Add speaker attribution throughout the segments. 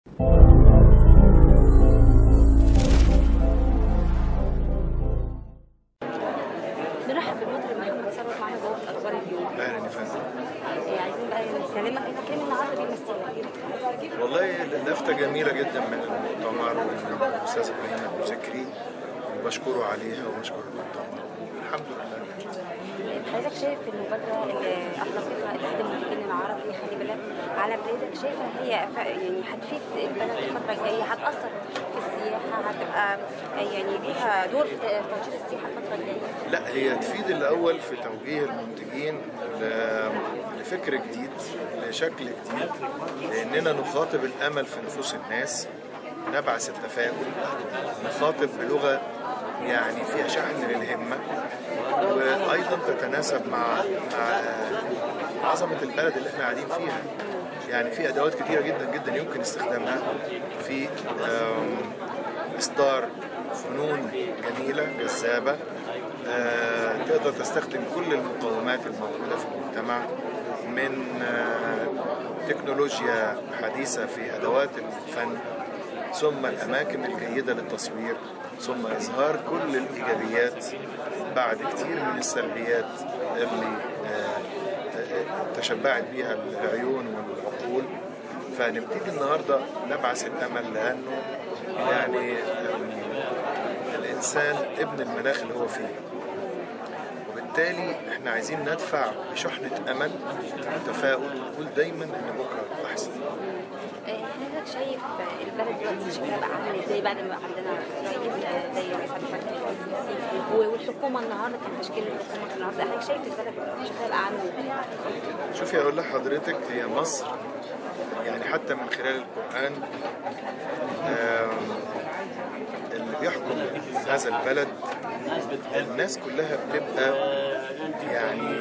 Speaker 1: نرحب بالمطرب محمد ثروت معانا جوه في اخبار اليوم
Speaker 2: اهلا يا فندم
Speaker 1: إيه، عايزين بقى نكلمك انت كلمه النهارده بيمثلك
Speaker 2: والله لفتة جميلة جدا من المؤتمر ومن الأستاذ إبراهيم أبو ذكري وبشكره عليها وبشكر المؤتمر الحمد لله
Speaker 1: حضرتك شايف المبادره اللي اطلقتها اتحاد المنتجين العربي خلي بالك على بلادك شايفه هي ف- يعني هتفيد البلد الفتره الجايه هتاثر في السياحه هتبقى يعني ليها دور في تنشيط السياحه الفتره الجايه
Speaker 2: لا هي تفيد الأول في توجيه المنتجين ل- لفكر جديد لشكل جديد لأننا نخاطب الأمل في نفوس الناس نبعث التفاؤل نخاطب بلغة يعني فيها شحن للهمة وأيضا تتناسب مع مع عظمة البلد اللي احنا قاعدين فيها يعني في أدوات كتيرة جدا جدا يمكن استخدامها في آم، إصدار فنون جميلة جذابة آه، تقدر تستخدم كل المقومات الموجودة في المجتمع من آه، تكنولوجيا حديثة في أدوات الفن ثم الأماكن الجيدة للتصوير ثم إظهار كل الإيجابيات بعد كتير من السلبيات اللي آه، آه، تشبعت بها العيون والعقول فنبتدي النهارده نبعث الامل لانه يعني آم، الانسان ابن المناخ اللي هو فيه وبالتالي احنا عايزين ندفع بشحنه امل وتفاؤل ونقول دايما ان بكره احسن
Speaker 1: إيه، حضرتك شايف البلد دلوقتي شكلها بقى عامل ازاي بعد ما عندنا رئيس آه، زي رئيس عبد الفتاح السيسي و- والحكومه النهارده كان تشكيل الحكومه النهارده حضرتك شايف البلد شكلها بقى عامل ازاي؟
Speaker 2: شوفي اقول لحضرتك هي مصر يعني حتى من خلال القران آم، اللي بيحكم هذا البلد الناس كلها بتبقى يعني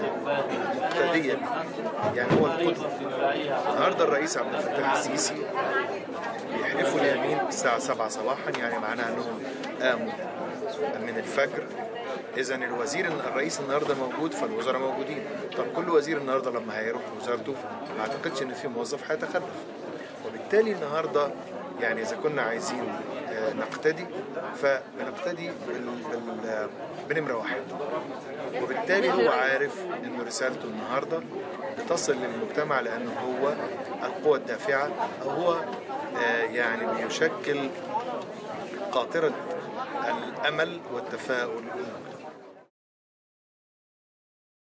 Speaker 2: مقتدية بيه. يعني هو القدوة النهارده الرئيس عبد الفتاح السيسي بيحلفوا اليمين الساعة 7 صباحا يعني معناها انهم قاموا من الفجر اذا الوزير الرئيس النهارده موجود فالوزراء موجودين طب كل وزير النهارده لما هيروح وزارته ما اعتقدش ان في موظف هيتخلف وبالتالي النهارده يعني اذا كنا عايزين آه، نقتدي فبنقتدي بال... بال... بنمره واحد وبالتالي هو عارف ان رسالته النهارده بتصل للمجتمع لانه هو القوة الدافعة او هو آه، يعني بيشكل قاطرة الامل والتفاؤل للمجتمع